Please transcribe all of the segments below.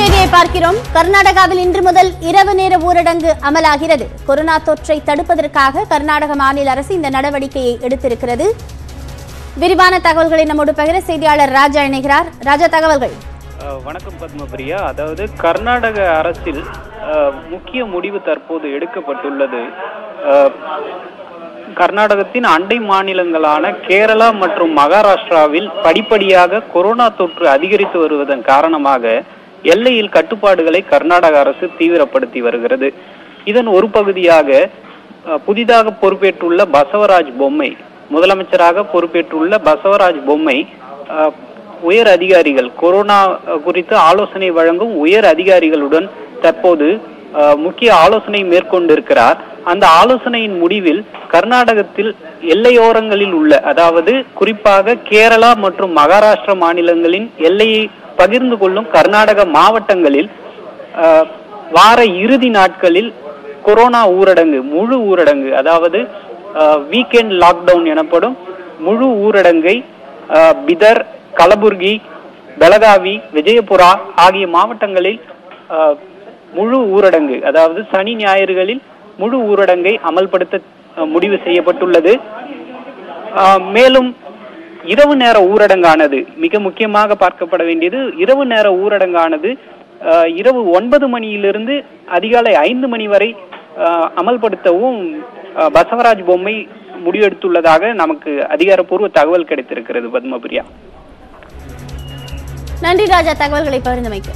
செய்தியை பார்க்கிறோம் கர்நாடகாவில் இன்று முதல் இரவு நேர ஊரடங்கு அமலாகிறது கொரோனா தொற்றை தடுப்பதற்காக கர்நாடக மாநில அரசு இந்த நடவடிக்கையை எடுத்திருக்கிறது விரிவான தகவல்களை நம்மோடு பகிர செய்தியாளர் ராஜா இணைகிறார் ராஜா தகவல்கள் அஹ் வணக்கம் பத்மபிரியா அதாவது கர்நாடக அரசில் அஹ், முக்கிய முடிவு தற்போது எடுக்கப்பட்டுள்ளது அஹ், கர்நாடகத்தின் அண்டை மாநிலங்களான கேரளா மற்றும் மகாராஷ்டிராவில் படிப்படியாக கொரோனா தொற்று அதிகரித்து வருவதன் காரணமாக எல்லையில் கட்டுப்பாடுகளை கர்நாடக அரசு தீவிரப்படுத்தி வருகிறது இதன் ஒரு பகுதியாக அஹ், புதிதாக பொறுப்பேற்றுள்ள பசவராஜ் பொம்மை முதலமைச்சராக பொறுப்பேற்றுள்ள பசவராஜ் பொம்மை அஹ், உயர் அதிகாரிகள் கொரோனா அஹ், குறித்து ஆலோசனை வழங்கும் உயர் அதிகாரிகளுடன் தற்போது அஹ், முக்கிய ஆலோசனை மேற்கொண்டிருக்கிறார் அந்த ஆலோசனையின் முடிவில் கர்நாடகத்தில் எல்லையோரங்களில் உள்ள அதாவது குறிப்பாக கேரளா மற்றும் மகாராஷ்டிரா மாநிலங்களின் எல்லையை பகிர்ந்து கொள்ளும் கர்நாடக மாவட்டங்களில் அஹ், வார இறுதி நாட்களில் கொரோனா ஊரடங்கு முழு ஊரடங்கு அதாவது வீக்கெண்ட் லாக்டவுன் எனப்படும் முழு ஊரடங்கை அஹ், பிதர் கலபுர்கி பெலகாவி விஜயபுரா ஆகிய மாவட்டங்களில் அஹ், முழு ஊரடங்கு அதாவது சனி ஞாயிறுகளில் முழு ஊரடங்கை அமல்படுத்த அஹ், முடிவு செய்யப்பட்டுள்ளது அஹ், மேலும் இரவு நேர ஊரடங்கானது மிக முக்கியமாக பார்க்கப்பட வேண்டியது இரவு நேர ஊரடங்கானது அஹ், இரவு ஒன்பது மணியிலிருந்து அதிகாலை ஐந்து மணி வரை அஹ், அமல்படுத்தவும் அஹ், பசவராஜ் பொம்மை முடிவெடுத்துள்ளதாக நமக்கு அதிகாரப்பூர்வ தகவல் கிடைத்திருக்கிறது பத்மபிரியா நன்றி ராஜா தகவல்களை பகிர்ந்தமைக்கு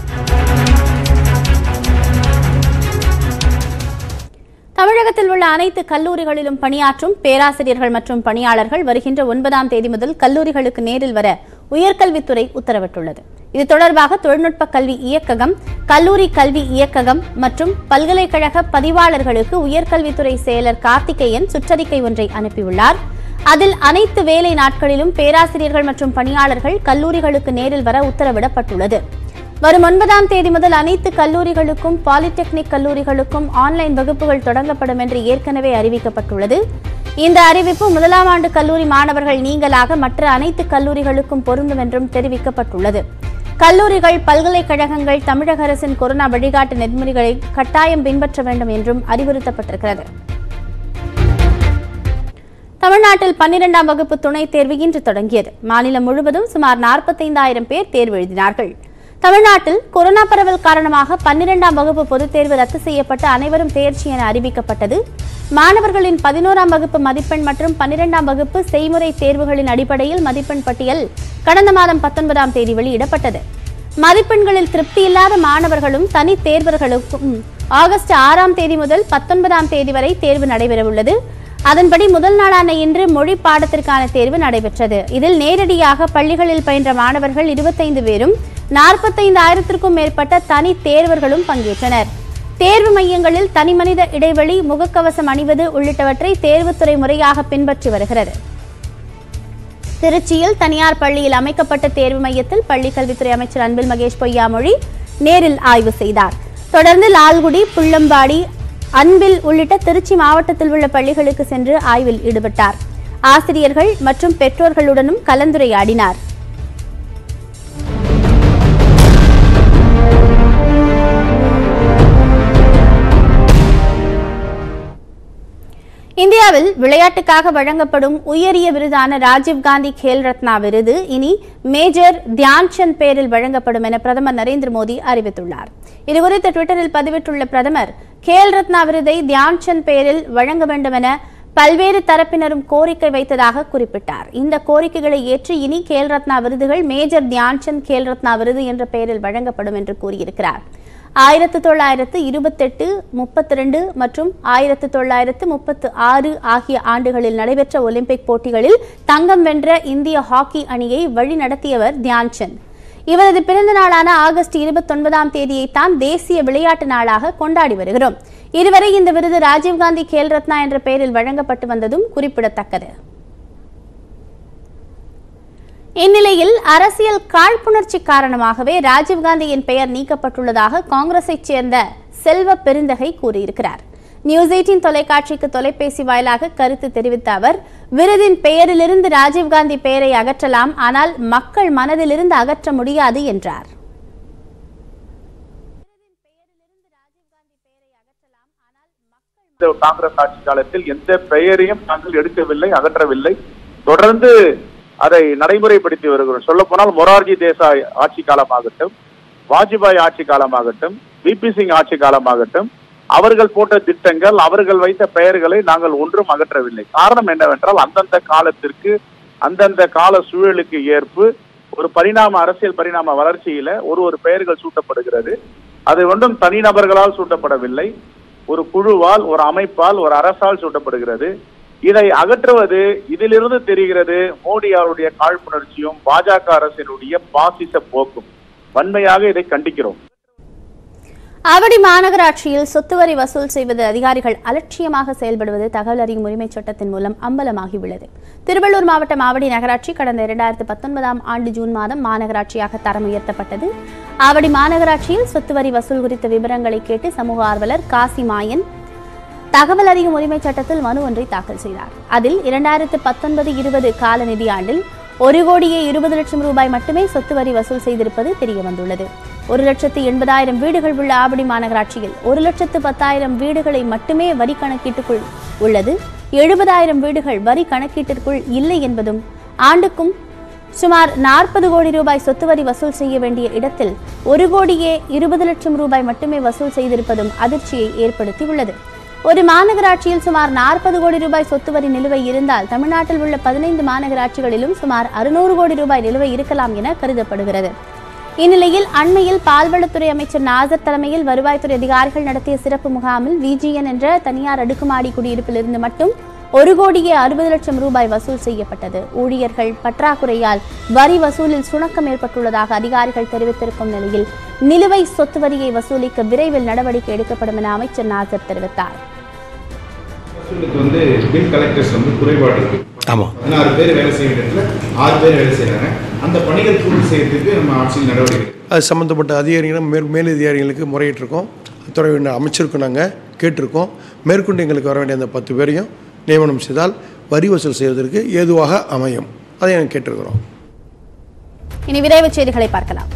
தமிழகத்தில் உள்ள அனைத்து கல்லூரிகளிலும் பணியாற்றும் பேராசிரியர்கள் மற்றும் பணியாளர்கள் வருகின்ற ஒன்பதாம் தேதி முதல் கல்லூரிகளுக்கு நேரில் வர உயர்கல்வித்துறை உத்தரவிட்டுள்ளது இது தொடர்பாக தொழில்நுட்ப கல்வி இயக்ககம் கல்லூரி கல்வி இயக்ககம் மற்றும் பல்கலைக்கழக பதிவாளர்களுக்கு உயர்கல்வித்துறை செயலர் கார்த்திகேயன் சுற்றறிக்கை ஒன்றை அனுப்பியுள்ளார் அதில் அனைத்து வேலை நாட்களிலும் பேராசிரியர்கள் மற்றும் பணியாளர்கள் கல்லூரிகளுக்கு நேரில் வர உத்தரவிடப்பட்டுள்ளது வரும் ஒன்பதாம் தேதி முதல் அனைத்து கல்லூரிகளுக்கும் பாலிடெக்னிக் கல்லூரிகளுக்கும் ஆன்லைன் வகுப்புகள் தொடங்கப்படும் என்று ஏற்கனவே அறிவிக்கப்பட்டுள்ளது இந்த அறிவிப்பு முதலாம் ஆண்டு கல்லூரி மாணவர்கள் நீங்களாக மற்ற அனைத்து கல்லூரிகளுக்கும் பொருந்தும் என்றும் தெரிவிக்கப்பட்டுள்ளது கல்லூரிகள் பல்கலைக்கழகங்கள் தமிழக அரசின் கொரோனா வழிகாட்டு நெறிமுறைகளை கட்டாயம் பின்பற்ற வேண்டும் என்றும் அறிவுறுத்தப்பட்டிருக்கிறது தமிழ்நாட்டில் பன்னிரெண்டாம் வகுப்பு துணைத் தேர்வு இன்று தொடங்கியது மாநிலம் முழுவதும் சுமார் நாற்பத்தைந்தாயிரம் பேர் தேர்வு எழுதினார்கள் தமிழ்நாட்டில் கொரோனா பரவல் காரணமாக பன்னிரெண்டாம் வகுப்பு பொதுத் தேர்வு ரத்து செய்யப்பட்டு அனைவரும் தேர்ச்சி என அறிவிக்கப்பட்டது மாணவர்களின் பதினோராம் வகுப்பு மதிப்பெண் மற்றும் பன்னிரெண்டாம் வகுப்பு செய்முறை தேர்வுகளின் அடிப்படையில் மதிப்பெண் பட்டியல் கடந்த மாதம் பத்தொன்பதாம் தேதி வெளியிடப்பட்டது மதிப்பெண்களில் திருப்தி இல்லாத மாணவர்களும் தனி தேர்வர்களுக்கும் ஆகஸ்ட் ஆறாம் தேதி முதல் பத்தொன்பதாம் தேதி வரை தேர்வு நடைபெறவுள்ளது அதன்படி முதல் நாளான இன்று மொழி பாடத்திற்கான தேர்வு நடைபெற்றது இதில் நேரடியாக பள்ளிகளில் பயின்ற மாணவர்கள் இருபத்தைந்து பேரும் நாற்பத்தைந்தாயிரத்திற்கும் மேற்பட்ட தனி தேர்வர்களும் பங்கேற்றனர் தேர்வு மையங்களில் தனிமனித இடைவெளி முகக்கவசம் அணிவது உள்ளிட்டவற்றை தேர்வுத்துறை முறையாக பின்பற்றி வருகிறது திருச்சியில் தனியார் பள்ளியில் அமைக்கப்பட்ட தேர்வு மையத்தில் பள்ளிக் கல்வித்துறை அமைச்சர் அன்பில் மகேஷ் பொய்யாமொழி நேரில் ஆய்வு செய்தார் தொடர்ந்து லால்குடி புள்ளம்பாடி அன்பில் உள்ளிட்ட திருச்சி மாவட்டத்தில் உள்ள பள்ளிகளுக்கு சென்று ஆய்வில் ஈடுபட்டார் ஆசிரியர்கள் மற்றும் பெற்றோர்களுடனும் கலந்துரையாடினார் இந்தியாவில் விளையாட்டுக்காக வழங்கப்படும் உயரிய விருதான ராஜீவ்காந்தி கேல் ரத்னா விருது இனி மேஜர் தியான்சந்த் பேரில் வழங்கப்படும் என பிரதமர் நரேந்திர மோடி அறிவித்துள்ளார் இதுகுறித்து ட்விட்டரில் பதிவிட்டுள்ள பிரதமர் கேல் ரத்னா விருதை தியான்சந்த் பேரில் வழங்க வேண்டும் என பல்வேறு தரப்பினரும் கோரிக்கை வைத்ததாக குறிப்பிட்டார் இந்த கோரிக்கைகளை ஏற்று இனி கேல் ரத்னா விருதுகள் மேஜர் தியான்சந்த் கேல் ரத்னா விருது என்ற பெயரில் வழங்கப்படும் என்று கூறியிருக்கிறார் ஆயிரத்து தொள்ளாயிரத்து இருபத்தெட்டு முப்பத்தி ரெண்டு மற்றும் ஆயிரத்து தொள்ளாயிரத்து முப்பத்து ஆறு ஆகிய ஆண்டுகளில் நடைபெற்ற ஒலிம்பிக் போட்டிகளில் தங்கம் வென்ற இந்திய ஹாக்கி அணியை வழிநடத்தியவர் தியான்சந்த் இவரது பிறந்த நாளான ஆகஸ்ட் இருபத்தொன்பதாம் தேதியைத்தான் தேசிய விளையாட்டு நாளாக கொண்டாடி வருகிறோம் இதுவரை இந்த விருது ராஜீவ்காந்தி கேல் ரத்னா என்ற பெயரில் வழங்கப்பட்டு வந்ததும் குறிப்பிடத்தக்கது இந்நிலையில் அரசியல் காழ்ப்புணர்ச்சி காரணமாகவே ராஜீவ்காந்தியின் பெயர் நீக்கப்பட்டுள்ளதாக காங்கிரஸைச் சேர்ந்த செல்வ பெருந்தகை கூறியிருக்கிறார் நியூஸ் எயிட்டின் தொலைக்காட்சிக்கு தொலைபேசி வாயிலாக கருத்து தெரிவித்த அவர் விருதின் பெயரிலிருந்து ராஜீவ்காந்தி பெயரை அகற்றலாம் ஆனால் மக்கள் மனதிலிருந்து அகற்ற முடியாது என்றார் இந்த காங்கிரஸ் ஆட்சி காலத்தில் எந்த பெயரையும் நாங்கள் எடுக்கவில்லை அகற்றவில்லை தொடர்ந்து அதை நடைமுறைப்படுத்தி வருகிறோம் சொல்ல போனால் மொரார்ஜி தேசாய் ஆட்சி காலமாகட்டும் வாஜ்பாய் ஆட்சி காலமாகட்டும் விபி சிங் ஆட்சி காலமாகட்டும் அவர்கள் போட்ட திட்டங்கள் அவர்கள் வைத்த பெயர்களை நாங்கள் ஒன்றும் அகற்றவில்லை காரணம் என்னவென்றால் அந்தந்த காலத்திற்கு அந்தந்த கால சூழலுக்கு ஏற்பு ஒரு பரிணாம அரசியல் பரிணாம வளர்ச்சியில ஒரு ஒரு பெயர்கள் சூட்டப்படுகிறது அது ஒன்றும் தனிநபர்களால் சூட்டப்படவில்லை ஒரு குழுவால் ஒரு அமைப்பால் ஒரு அரசால் சூட்டப்படுகிறது இதை அகற்றுவது இதிலிருந்து தெரிகிறது மோடி அவருடைய காழ்ப்புணர்ச்சியும் பாஜக அரசினுடைய பாசிச போக்கும் வன்மையாக இதை கண்டிக்கிறோம் ஆவடி மாநகராட்சியில் சொத்து வரி வசூல் செய்வது அதிகாரிகள் அலட்சியமாக செயல்படுவது தகவல் அறியும் உரிமைச் சட்டத்தின் மூலம் அம்பலமாகியுள்ளது திருவள்ளூர் மாவட்டம் ஆவடி நகராட்சி கடந்த இரண்டாயிரத்து பத்தொன்பதாம் ஆண்டு ஜூன் மாதம் மாநகராட்சியாக தரம் உயர்த்தப்பட்டது ஆவடி மாநகராட்சியில் சொத்து வரி வசூல் குறித்த விவரங்களை கேட்டு சமூக ஆர்வலர் காசி மாயன் தகவல் அறியும் உரிமைச் சட்டத்தில் மனு ஒன்றை தாக்கல் செய்தார் அதில் இரண்டாயிரத்து பத்தொன்பது இருபது கால நிதியாண்டில் ஒரு கோடியே இருபது லட்சம் ரூபாய் மட்டுமே சொத்து வரி வசூல் செய்திருப்பது தெரியவந்துள்ளது ஒரு லட்சத்து எண்பதாயிரம் வீடுகள் உள்ள ஆவடி மாநகராட்சியில் ஒரு லட்சத்து பத்தாயிரம் வீடுகளை மட்டுமே வரி கணக்கீட்டுக்குள் உள்ளது எழுபதாயிரம் வீடுகள் வரி கணக்கீட்டிற்குள் இல்லை என்பதும் ஆண்டுக்கும் சுமார் நாற்பது கோடி ரூபாய் சொத்து வரி வசூல் செய்ய வேண்டிய இடத்தில் ஒரு கோடியே இருபது லட்சம் ரூபாய் மட்டுமே வசூல் செய்திருப்பதும் அதிர்ச்சியை ஏற்படுத்தியுள்ளது ஒரு மாநகராட்சியில் சுமார் நாற்பது கோடி ரூபாய் சொத்து வரி நிலுவை இருந்தால் தமிழ்நாட்டில் உள்ள பதினைந்து மாநகராட்சிகளிலும் சுமார் அறுநூறு கோடி ரூபாய் நிலுவை இருக்கலாம் என கருதப்படுகிறது இந்நிலையில் அண்மையில் பால்வளத்துறை அமைச்சர் நாசர் தலைமையில் வருவாய்த்துறை அதிகாரிகள் நடத்திய சிறப்பு முகாமில் விஜிஎன் என்ற தனியார் அடுக்குமாடி குடியிருப்பில் இருந்து மட்டும் ஒரு கோடியே அறுபது லட்சம் ரூபாய் வசூல் செய்யப்பட்டது ஊழியர்கள் பற்றாக்குறையால் வரி வசூலில் சுணக்கம் ஏற்பட்டுள்ளதாக அதிகாரிகள் தெரிவித்திருக்கும் நிலையில் நிலுவை சொத்து வரியை வசூலிக்க விரைவில் நடவடிக்கை எடுக்கப்படும் என அமைச்சர் நாசர் தெரிவித்தார் வசூலுக்கு வந்து பில் கலெக்டர்ஸ் வந்து குறைபாடு இருக்கு ஆமாம் பதினாறு பேர் வேலை செய்ய வேண்டிய இடத்துல ஆறு பேர் வேலை செய்கிறாங்க அந்த பணிகள் பூர்த்தி செய்யறதுக்கு நம்ம ஆட்சியில் நடவடிக்கை எடுக்கணும். அது சம்மந்தப்பட்ட அதிகாரிகளும் மேல் மேலதிகாரிகளுக்கு முறையிட்டிருக்கோம் துறை அமைச்சருக்கும் நாங்கள் கேட்டிருக்கோம் மேற்கொண்டு எங்களுக்கு வர வேண்டிய அந்த பத்து பேரையும் நியமனம் செய்தால் வரி வசூல் செய்வதற்கு ஏதுவாக அமையும் அதை நாங்கள் கேட்டிருக்கிறோம் இனி விரைவுச் செய்திகளை பார்க்கலாம்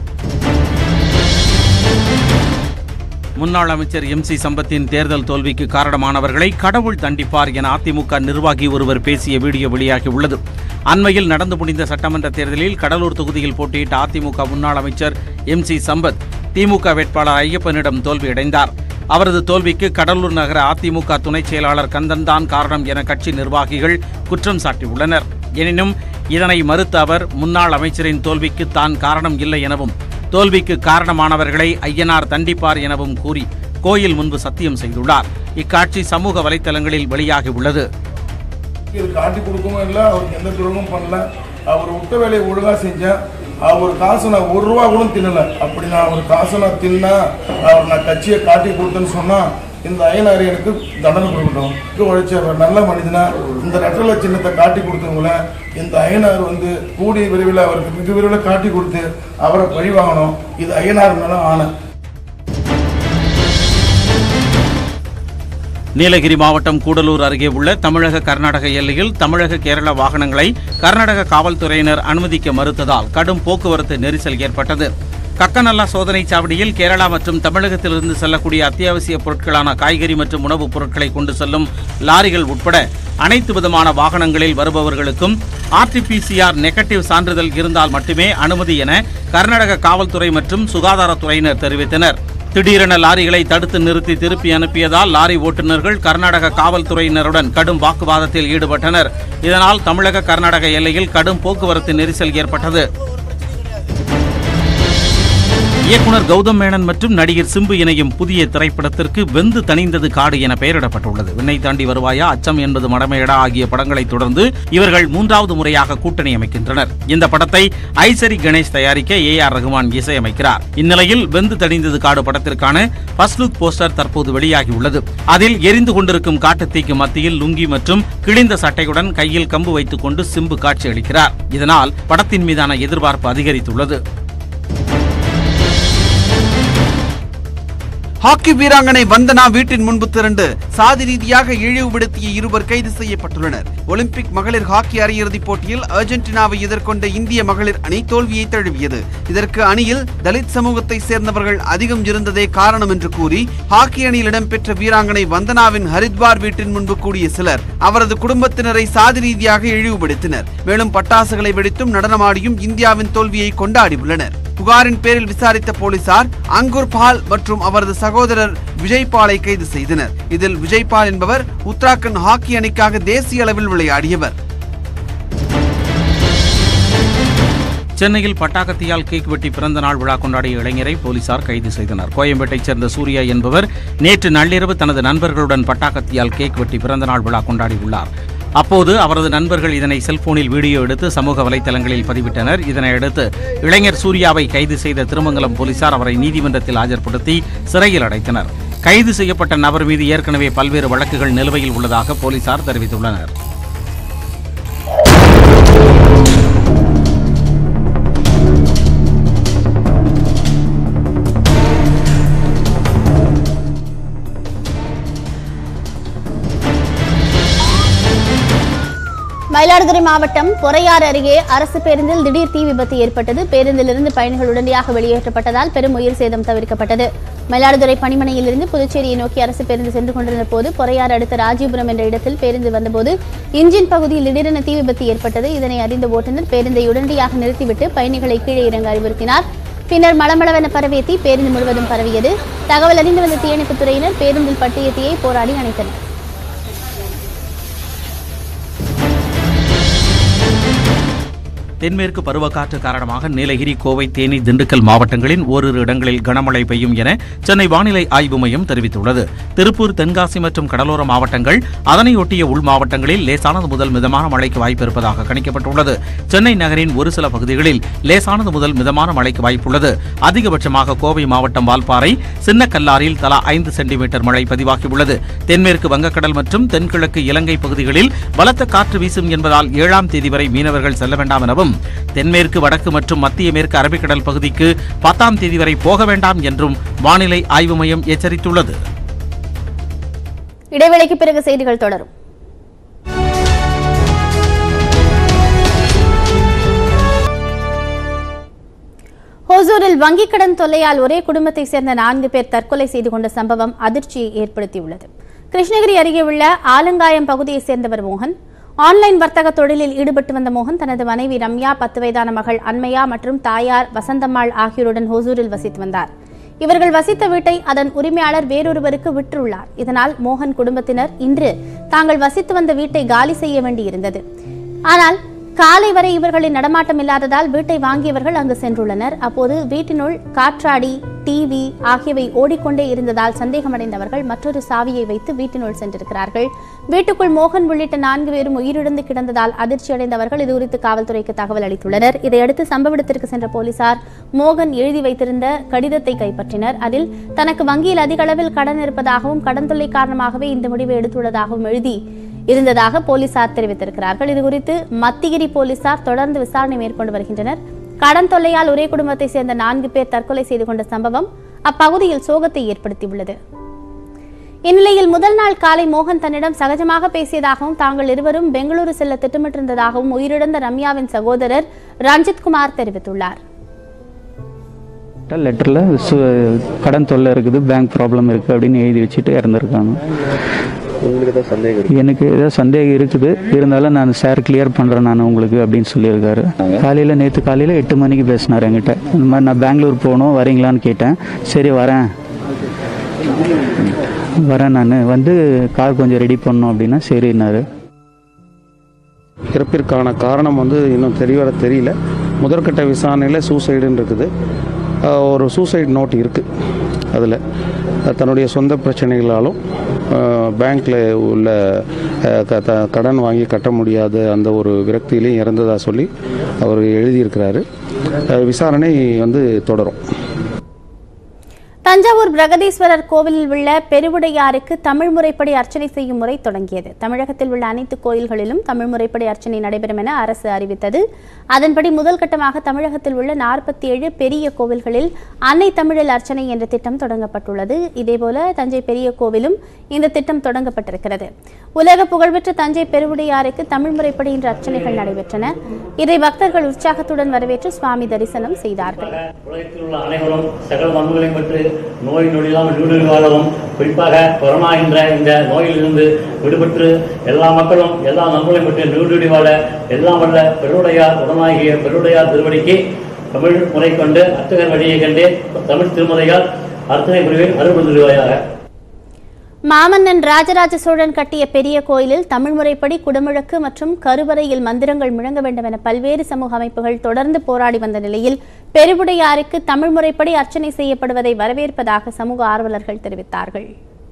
முன்னாள் அமைச்சர் எம் சி சம்பத்தின் தேர்தல் தோல்விக்கு காரணமானவர்களை கடவுள் தண்டிப்பார் என அதிமுக நிர்வாகி ஒருவர் பேசிய வீடியோ வெளியாகி உள்ளது அண்மையில் நடந்து முடிந்த சட்டமன்ற தேர்தலில் கடலூர் தொகுதியில் போட்டியிட்ட அதிமுக முன்னாள் அமைச்சர் எம் சி சம்பத் திமுக வேட்பாளர் ஐயப்பனிடம் தோல்வியடைந்தார் அவரது தோல்விக்கு கடலூர் நகர அதிமுக துணைச் செயலாளர் கந்தன் தான் காரணம் என கட்சி நிர்வாகிகள் குற்றம் சாட்டியுள்ளனர் எனினும் இதனை மறுத்த அவர் முன்னாள் அமைச்சரின் தோல்விக்கு தான் காரணம் இல்லை எனவும் தோல்விக்கு காரணமானவர்களை ஐயனார் தண்டிப்பார் எனவும் கூறி கோயில் முன்பு சத்தியம் செய்துள்ளார் இக்காட்சி சமூக வலைத்தளங்களில் வெளியாகி உள்ளது இது காட்டி கொடுக்கவும் இல்லை அவருக்கு எந்த துரோகமும் பண்ணல அவர் விட்ட வேலையை ஒழுங்காக செஞ்சேன் அவர் காசு நான் ஒரு ரூபா கூட தின்னல அப்படி நான் அவர் காசை நான் தின்னா அவர் நான் கட்சியை காட்டி கொடுத்தேன்னு சொன்னா இந்த ஐயனார் எனக்கு தண்டனை கொடுக்கட்டும் உழைச்ச ஒரு நல்ல மனிதனா இந்த ரெட்டலை சின்னத்தை காட்டி கொடுத்தவங்கள இந்த ஐயனார் வந்து கூடிய விரைவில் அவருக்கு மிக விரைவில் காட்டி கொடுத்து அவரை பழி வாங்கணும் இது ஐயனார் மேலே ஆணை நீலகிரி மாவட்டம் கூடலூர் அருகே உள்ள தமிழக கர்நாடக எல்லையில் தமிழக கேரள வாகனங்களை கர்நாடக காவல்துறையினர் அனுமதிக்க மறுத்ததால் கடும் போக்குவரத்து நெரிசல் ஏற்பட்டது கக்கநல்லா சோதனைச் சாவடியில் கேரளா மற்றும் தமிழகத்திலிருந்து செல்லக்கூடிய அத்தியாவசிய பொருட்களான காய்கறி மற்றும் உணவுப் பொருட்களை கொண்டு செல்லும் லாரிகள் உட்பட அனைத்து விதமான வாகனங்களில் வருபவர்களுக்கும் ஆர்டிபிசிஆர் நெகட்டிவ் சான்றிதழ் இருந்தால் மட்டுமே அனுமதி என கர்நாடக காவல்துறை மற்றும் சுகாதாரத்துறையினர் தெரிவித்தனர் திடீரென லாரிகளை தடுத்து நிறுத்தி திருப்பி அனுப்பியதால் லாரி ஓட்டுநர்கள் கர்நாடக காவல்துறையினருடன் கடும் வாக்குவாதத்தில் ஈடுபட்டனர் இதனால் தமிழக கர்நாடக எல்லையில் கடும் போக்குவரத்து நெரிசல் ஏற்பட்டது இயக்குனர் கௌதம் மேனன் மற்றும் நடிகர் சிம்பு இணையும் புதிய திரைப்படத்திற்கு வெந்து தணிந்தது காடு என பெயரிடப்பட்டுள்ளது விண்ணை தாண்டி வருவாயா அச்சம் என்பது மடமையடா ஆகிய படங்களைத் தொடர்ந்து இவர்கள் மூன்றாவது முறையாக கூட்டணி அமைக்கின்றனர் இந்த படத்தை ஐசரி கணேஷ் தயாரிக்க ஏ ஆர் ரகுமான் இசையமைக்கிறார் இந்நிலையில் வெந்து தணிந்தது காடு படத்திற்கான ஃபர்ஸ்ட் லுக் போஸ்டர் தற்போது வெளியாகியுள்ளது அதில் எரிந்து கொண்டிருக்கும் காட்டுத்தீக்கு மத்தியில் லுங்கி மற்றும் கிழிந்த சட்டையுடன் கையில் கம்பு வைத்துக் கொண்டு சிம்பு காட்சியளிக்கிறார் இதனால் படத்தின் மீதான எதிர்பார்ப்பு அதிகரித்துள்ளது ஹாக்கி வீராங்கனை வந்தனா வீட்டின் முன்பு திரண்டு சாதி ரீதியாக இழிவுபடுத்திய இருவர் கைது செய்யப்பட்டுள்ளனர் ஒலிம்பிக் மகளிர் ஹாக்கி அரையிறுதிப் போட்டியில் அர்ஜென்டினாவை எதிர்கொண்ட இந்திய மகளிர் அணி தோல்வியை தழுவியது இதற்கு அணியில் தலித் சமூகத்தை சேர்ந்தவர்கள் அதிகம் இருந்ததே காரணம் என்று கூறி ஹாக்கி அணியில் இடம்பெற்ற வீராங்கனை வந்தனாவின் ஹரித்வார் வீட்டின் முன்பு கூடிய சிலர் அவரது குடும்பத்தினரை சாதி ரீதியாக இழிவுபடுத்தினர் மேலும் பட்டாசுகளை வெடித்தும் நடனமாடியும் இந்தியாவின் தோல்வியை கொண்டாடியுள்ளனர் புகாரின் பேரில் விசாரித்த போலீசார் அங்குர் பால் மற்றும் அவரது சகோதரர் விஜய் பாலை கைது செய்தனர் இதில் விஜய் பால் என்பவர் உத்தராகண்ட் ஹாக்கி அணிக்காக தேசிய அளவில் விளையாடியவர் சென்னையில் பட்டாக்கத்தியால் கேக் வெட்டி பிறந்த நாள் விழா கொண்டாடிய இளைஞரை போலீசார் கைது செய்தனர் கோயம்பேட்டைச் சேர்ந்த சூர்யா என்பவர் நேற்று நள்ளிரவு தனது நண்பர்களுடன் பட்டாக்கத்தியால் கேக் வெட்டி பிறந்த நாள் விழா கொண்டாடியுள்ளார் அப்போது அவரது நண்பர்கள் இதனை செல்போனில் வீடியோ எடுத்து சமூக வலைதளங்களில் பதிவிட்டனர் இதனையடுத்து இளைஞர் சூர்யாவை கைது செய்த திருமங்கலம் போலீசார் அவரை நீதிமன்றத்தில் ஆஜர்படுத்தி சிறையில் அடைத்தனர் கைது செய்யப்பட்ட நபர் மீது ஏற்கனவே பல்வேறு வழக்குகள் நிலுவையில் உள்ளதாக போலீசார் தெரிவித்துள்ளனர் மயிலாடுதுறை மாவட்டம் பொறையாறு அருகே அரசு பேருந்தில் திடீர் தீ விபத்து ஏற்பட்டது பேருந்திலிருந்து பயணிகள் உடனடியாக வெளியேற்றப்பட்டதால் பெரும் உயிர் சேதம் தவிர்க்கப்பட்டது மயிலாடுதுறை பணிமனையிலிருந்து புதுச்சேரியை நோக்கி அரசு பேருந்து சென்று கொண்டிருந்த போது பொறையாறு அடுத்த ராஜீபுரம் என்ற இடத்தில் பேருந்து வந்தபோது இன்ஜின் பகுதியில் திடீரென தீ விபத்து ஏற்பட்டது இதனை அறிந்த ஓட்டுநர் பேருந்தை உடனடியாக நிறுத்திவிட்டு பயணிகளை கீழே இறங்க அறிவுறுத்தினார் பின்னர் மளமளவென பரவிய தீ பேருந்து முழுவதும் பரவியது தகவல் அறிந்து வந்த தீயணைப்புத் துறையினர் பேருந்தில் பட்டிய தீயை போராடி அணைத்தனர் தென்மேற்கு பருவக்காற்று காரணமாக நீலகிரி கோவை தேனி திண்டுக்கல் மாவட்டங்களின் ஓரிரு இடங்களில் கனமழை பெய்யும் என சென்னை வானிலை ஆய்வு மையம் தெரிவித்துள்ளது திருப்பூர் தென்காசி மற்றும் கடலோர மாவட்டங்கள் அதனையொட்டிய உள் மாவட்டங்களில் லேசானது முதல் மிதமான மழைக்கு வாய்ப்பு இருப்பதாக கணிக்கப்பட்டுள்ளது சென்னை நகரின் ஒரு சில பகுதிகளில் லேசானது முதல் மிதமான மழைக்கு வாய்ப்புள்ளது அதிகபட்சமாக கோவை மாவட்டம் வால்பாறை சின்ன கல்லாரில் தலா ஐந்து சென்டிமீட்டர் மழை பதிவாகியுள்ளது தென்மேற்கு வங்கக்கடல் மற்றும் தென்கிழக்கு இலங்கை பகுதிகளில் பலத்த காற்று வீசும் என்பதால் ஏழாம் தேதி வரை மீனவர்கள் செல்ல வேண்டாம் எனவும் தென்மேற்கு வடக்கு மற்றும் மத்திய மேற்கு அரபிக்கடல் பகுதிக்கு பத்தாம் தேதி வரை போக வேண்டாம் என்றும் வானிலை ஆய்வு மையம் எச்சரித்துள்ளது இடைவேளைக்கு பிறகு செய்திகள் தொடரும் ஹோசூரில் வங்கிக் கடன் தொல்லையால் ஒரே குடும்பத்தைச் சேர்ந்த நான்கு பேர் தற்கொலை செய்து கொண்ட சம்பவம் அதிர்ச்சியை ஏற்படுத்தியுள்ளது கிருஷ்ணகிரி அருகே உள்ள ஆலங்காயம் பகுதியைச் சேர்ந்தவர் மோகன் ஆன்லைன் வர்த்தக தொழிலில் ஈடுபட்டு வந்த மோகன் தனது மனைவி ரம்யா பத்து வயதான மகள் அன்மையா மற்றும் தாயார் வசந்தம்மாள் ஆகியோருடன் ஹோசூரில் வசித்து வந்தார் இவர்கள் வசித்த வீட்டை அதன் உரிமையாளர் வேறொருவருக்கு விற்றுள்ளார் இதனால் மோகன் குடும்பத்தினர் இன்று தாங்கள் வசித்து வந்த வீட்டை காலி செய்ய வேண்டியிருந்தது ஆனால் காலை வரை இவர்களின் நடமாட்டம் இல்லாததால் வீட்டை வாங்கியவர்கள் அங்கு சென்றுள்ளனர் அப்போது வீட்டினுள் காற்றாடி டிவி ஆகியவை ஓடிக்கொண்டே இருந்ததால் சந்தேகமடைந்தவர்கள் மற்றொரு சாவியை வைத்து வீட்டினுள் சென்றிருக்கிறார்கள் வீட்டுக்குள் மோகன் உள்ளிட்ட நான்கு பேரும் உயிரிழந்து கிடந்ததால் அதிர்ச்சியடைந்தவர்கள் இதுகுறித்து காவல்துறைக்கு தகவல் அளித்துள்ளனர் இதையடுத்து சம்பவ இடத்திற்கு சென்ற போலீசார் மோகன் எழுதி வைத்திருந்த கடிதத்தை கைப்பற்றினர் அதில் தனக்கு வங்கியில் அதிக அளவில் கடன் இருப்பதாகவும் கடன் தொல்லை காரணமாகவே இந்த முடிவை எடுத்துள்ளதாகவும் எழுதி இருந்ததாக போலீசார் தெரிவித்திருக்கிறார்கள் இதுகுறித்து மத்திகிரி போலீசார் தொடர்ந்து விசாரணை மேற்கொண்டு வருகின்றனர் கடன் தொல்லையால் ஒரே குடும்பத்தை சேர்ந்த நான்கு பேர் தற்கொலை செய்து கொண்ட சம்பவம் அப்பகுதியில் சோகத்தை ஏற்படுத்தியுள்ளது இந்நிலையில் முதல் நாள் காலை மோகன் தன்னிடம் சகஜமாக பேசியதாகவும் தாங்கள் இருவரும் பெங்களூரு செல்ல திட்டமிட்டிருந்ததாகவும் உயிரிழந்த ரம்யாவின் சகோதரர் ரஞ்சித் குமார் தெரிவித்துள்ளார் லெட்டரில் சு கடன் தொல்லை இருக்குது பேங்க் ப்ராப்ளம் இருக்குது அப்படின்னு எழுதி வச்சுட்டு இறந்துருக்காங்க உங்களுக்கு தான் சந்தேகம் எனக்கு ஏதோ சந்தேகம் இருக்குது இருந்தாலும் நான் சார் கிளியர் பண்ணுறேன் நான் உங்களுக்கு அப்படின்னு சொல்லியிருக்காரு காலையில் நேற்று காலையில் எட்டு மணிக்கு பேசினார் என்கிட்ட இந்த மாதிரி நான் பெங்களூர் போகணும் வரீங்களான்னு கேட்டேன் சரி வரேன் வரேன் நான் வந்து கார் கொஞ்சம் ரெடி பண்ணணும் அப்படின்னா சரின்னாரு இறப்பிற்கான காரணம் வந்து இன்னும் தெரியவர தெரியல முதற்கட்ட விசாரணையில் சூசைடுன்னு இருக்குது ஆஹ் ஒரு சூசைட் நோட் இருக்குது அதில் தன்னுடைய சொந்த பிரச்சனைகளாலும் பேங்க்கில் உள்ள ஆஹ் க- த- கடன் வாங்கி கட்ட முடியாத அந்த ஒரு விரக்தியிலையும் இறந்ததாக சொல்லி அவர் எழுதியிருக்கிறாரு ஆஹ் விசாரணை வந்து தொடரும் தஞ்சாவூர் பிரகதீஸ்வரர் கோவிலில் உள்ள பெருவுடையாருக்கு தமிழ் முறைப்படி அர்ச்சனை செய்யும் முறை தொடங்கியது தமிழகத்தில் உள்ள அனைத்து கோயில்களிலும் தமிழ் முறைப்படி அர்ச்சனை நடைபெறும் என அரசு அறிவித்தது அதன்படி முதல் கட்டமாக தமிழகத்தில் உள்ள நாற்பத்தி ஏழு பெரிய கோவில்களில் அன்னை தமிழில் அர்ச்சனை என்ற திட்டம் தொடங்கப்பட்டுள்ளது இதேபோல தஞ்சை பெரிய கோவிலும் இந்த திட்டம் தொடங்கப்பட்டிருக்கிறது உலக புகழ்பெற்ற தஞ்சை பெருவுடையாருக்கு தமிழ் முறைப்படி இன்று அர்ச்சனைகள் நடைபெற்றன இதை பக்தர்கள் உற்சாகத்துடன் வரவேற்று சுவாமி தரிசனம் செய்தார்கள் உலகத்தில் உள்ள அனைவரும் சகல வன்முகளையும் பெற்று நோய் நொடியில்லாமல் நீடு வாழவும் குறிப்பாக கொரோனா என்ற இந்த நோயிலிருந்து விடுபட்டு எல்லா மக்களும் எல்லா நன்மைகளையும் பெற்று நீடுடி வாழ எல்லாம் வல்ல பெருவுடையார் உடனாகிய பெருவுடையார் திருவடிக்கு தமிழ் முறை கொண்டு அர்ச்சகர் வழியை கண்டு தமிழ் திருமுறையால் அர்ச்சனை புரிவில் அருள்புரிவாயாக மாமன்னன் ராஜராஜ சோழன் கட்டிய பெரிய கோயிலில் தமிழ் முறைப்படி குடமுழக்கு மற்றும் கருவறையில் மந்திரங்கள் முழங்க வேண்டும் என பல்வேறு சமூக அமைப்புகள் தொடர்ந்து போராடி வந்த நிலையில் பெருவுடையாருக்கு தமிழ் முறைப்படி அர்ச்சனை செய்யப்படுவதை வரவேற்பதாக சமூக ஆர்வலர்கள் தெரிவித்தார்கள்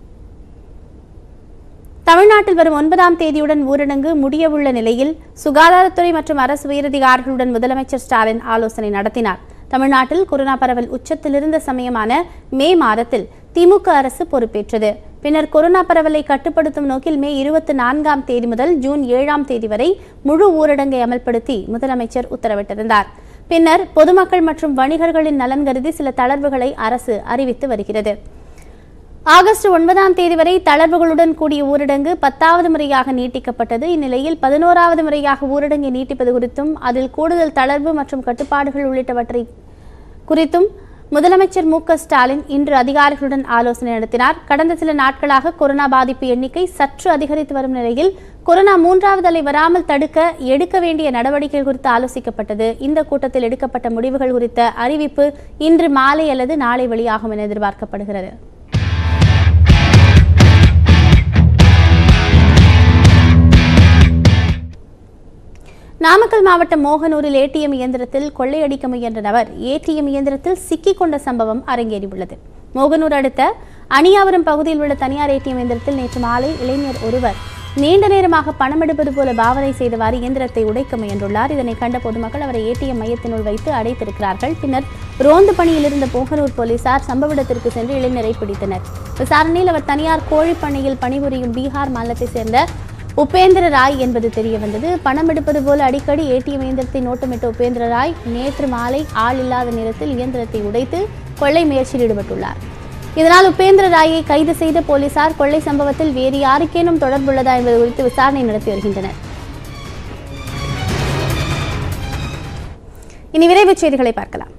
தமிழ்நாட்டில் வரும் ஒன்பதாம் தேதியுடன் ஊரடங்கு முடியவுள்ள நிலையில் சுகாதாரத்துறை மற்றும் அரசு உயரதிகாரிகளுடன் முதலமைச்சர் ஸ்டாலின் ஆலோசனை நடத்தினார் தமிழ்நாட்டில் கொரோனா பரவல் உச்சத்தில் இருந்த சமயமான மே மாதத்தில் திமுக அரசு பொறுப்பேற்றது பின்னர் கொரோனா பரவலை கட்டுப்படுத்தும் நோக்கில் மே இருபத்தி நான்காம் தேதி முதல் ஜூன் ஏழாம் தேதி வரை முழு ஊரடங்கை அமல்படுத்தி முதலமைச்சர் உத்தரவிட்டிருந்தார் பின்னர் பொதுமக்கள் மற்றும் வணிகர்களின் நலன் கருதி சில தளர்வுகளை அரசு அறிவித்து வருகிறது ஆகஸ்ட் ஒன்பதாம் தேதி வரை தளர்வுகளுடன் கூடிய ஊரடங்கு பத்தாவது முறையாக நீட்டிக்கப்பட்டது இந்நிலையில் பதினோராவது முறையாக ஊரடங்கை நீட்டிப்பது குறித்தும் அதில் கூடுதல் தளர்வு மற்றும் கட்டுப்பாடுகள் உள்ளிட்டவற்றை குறித்தும் முதலமைச்சர் மு க ஸ்டாலின் இன்று அதிகாரிகளுடன் ஆலோசனை நடத்தினார் கடந்த சில நாட்களாக கொரோனா பாதிப்பு எண்ணிக்கை சற்று அதிகரித்து வரும் நிலையில் கொரோனா மூன்றாவது அலை வராமல் தடுக்க எடுக்க வேண்டிய நடவடிக்கைகள் குறித்து ஆலோசிக்கப்பட்டது இந்த கூட்டத்தில் எடுக்கப்பட்ட முடிவுகள் குறித்த அறிவிப்பு இன்று மாலை அல்லது நாளை வெளியாகும் என எதிர்பார்க்கப்படுகிறது நாமக்கல் மாவட்டம் மோகனூரில் ஏடிஎம் இயந்திரத்தில் கொள்ளையடிக்க முயன்ற நபர் ஏடிஎம் இயந்திரத்தில் சிக்கிக் கொண்ட சம்பவம் அரங்கேறியுள்ளது மோகனூர் அடுத்த அணியாவரம் பகுதியில் உள்ள தனியார் ஏடிஎம் இயந்திரத்தில் நேற்று மாலை இளைஞர் ஒருவர் நீண்ட நேரமாக பணம் எடுப்பது போல பாவனை செய்தவாறு இயந்திரத்தை உடைக்க முயன்றுள்ளார் இதனை கண்ட பொதுமக்கள் அவரை ஏடிஎம் மையத்தினுள் வைத்து அடைத்திருக்கிறார்கள் பின்னர் ரோந்து பணியில் இருந்த போகனூர் போலீசார் சம்பவ இடத்திற்கு சென்று இளைஞரை பிடித்தனர் விசாரணையில் அவர் தனியார் கோழிப்பண்ணையில் பணிபுரியும் பீகார் மாநிலத்தைச் சேர்ந்த உபேந்திர ராய் என்பது தெரிய வந்தது பணம் எடுப்பது போல அடிக்கடி ஏடிஎம் இயந்திரத்தை நோட்டமிட்ட உபேந்திர ராய் நேற்று மாலை ஆள் இல்லாத நேரத்தில் இயந்திரத்தை உடைத்து கொள்ளை முயற்சியில் ஈடுபட்டுள்ளார் இதனால் உபேந்திர ராயை கைது செய்த போலீசார் கொள்ளை சம்பவத்தில் வேறு யாருக்கேனும் தொடர்புள்ளதா என்பது குறித்து விசாரணை நடத்தி வருகின்றனர் இனி விரைவுச் செய்திகளை பார்க்கலாம்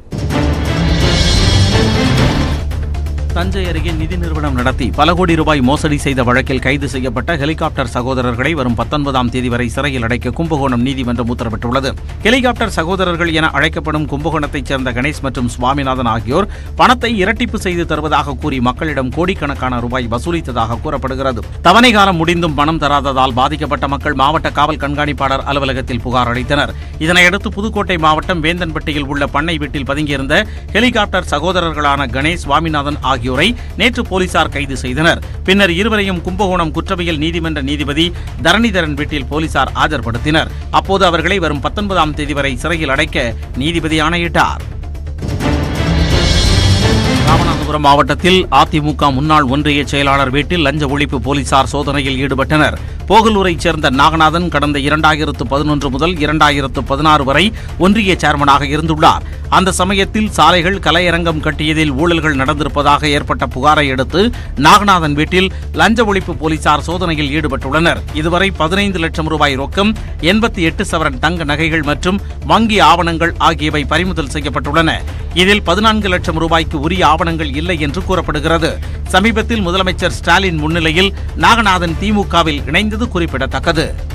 தஞ்சை அருகே நிதி நிறுவனம் நடத்தி பல கோடி ரூபாய் மோசடி செய்த வழக்கில் கைது செய்யப்பட்ட ஹெலிகாப்டர் சகோதரர்களை வரும் பத்தொன்பதாம் தேதி வரை சிறையில் அடைக்க கும்பகோணம் நீதிமன்றம் உத்தரவிட்டுள்ளது ஹெலிகாப்டர் சகோதரர்கள் என அழைக்கப்படும் கும்பகோணத்தைச் சேர்ந்த கணேஷ் மற்றும் சுவாமிநாதன் ஆகியோர் பணத்தை இரட்டிப்பு செய்து தருவதாக கூறி மக்களிடம் கோடிக்கணக்கான ரூபாய் வசூலித்ததாக கூறப்படுகிறது தவணை காலம் முடிந்தும் பணம் தராததால் பாதிக்கப்பட்ட மக்கள் மாவட்ட காவல் கண்காணிப்பாளர் அலுவலகத்தில் புகார் அளித்தனர் இதனையடுத்து புதுக்கோட்டை மாவட்டம் வேந்தன்பட்டியில் உள்ள பண்ணை வீட்டில் பதுங்கியிருந்த ஹெலிகாப்டர் சகோதரர்களான கணேஷ் சுவாமிநாதன் ஆகியோரை நேற்று போலீசார் கைது செய்தனர் பின்னர் இருவரையும் கும்பகோணம் குற்றவியல் நீதிமன்ற நீதிபதி தரணிதரன் வீட்டில் போலீசார் ஆஜர்படுத்தினர் அப்போது அவர்களை வரும் பத்தொன்பதாம் தேதி வரை சிறையில் அடைக்க நீதிபதி ஆணையிட்டார் ராமநாதபுரம் மாவட்டத்தில் அதிமுக முன்னாள் ஒன்றிய செயலாளர் வீட்டில் லஞ்ச ஒழிப்பு போலீசார் சோதனையில் ஈடுபட்டனர் போகலூரைச் சேர்ந்த நாகநாதன் கடந்த இரண்டாயிரத்து பதினொன்று முதல் இரண்டாயிரத்து பதினாறு வரை ஒன்றிய சேர்மனாக இருந்துள்ளார் அந்த சமயத்தில் சாலைகள் கலையரங்கம் கட்டியதில் ஊழல்கள் நடந்திருப்பதாக ஏற்பட்ட புகாரை அடுத்து நாகநாதன் வீட்டில் லஞ்ச ஒழிப்பு போலீசார் சோதனையில் ஈடுபட்டுள்ளனர் இதுவரை பதினைந்து லட்சம் ரூபாய் ரொக்கம் எண்பத்தி எட்டு சவரன் தங்க நகைகள் மற்றும் வங்கி ஆவணங்கள் ஆகியவை பறிமுதல் செய்யப்பட்டுள்ளன இதில் பதினான்கு லட்சம் ரூபாய்க்கு உரிய ஆவணங்கள் இல்லை என்று கூறப்படுகிறது சமீபத்தில் முதலமைச்சர் ஸ்டாலின் முன்னிலையில் நாகநாதன் திமுகவில் இணைந்தது குறிப்பிடத்தக்கது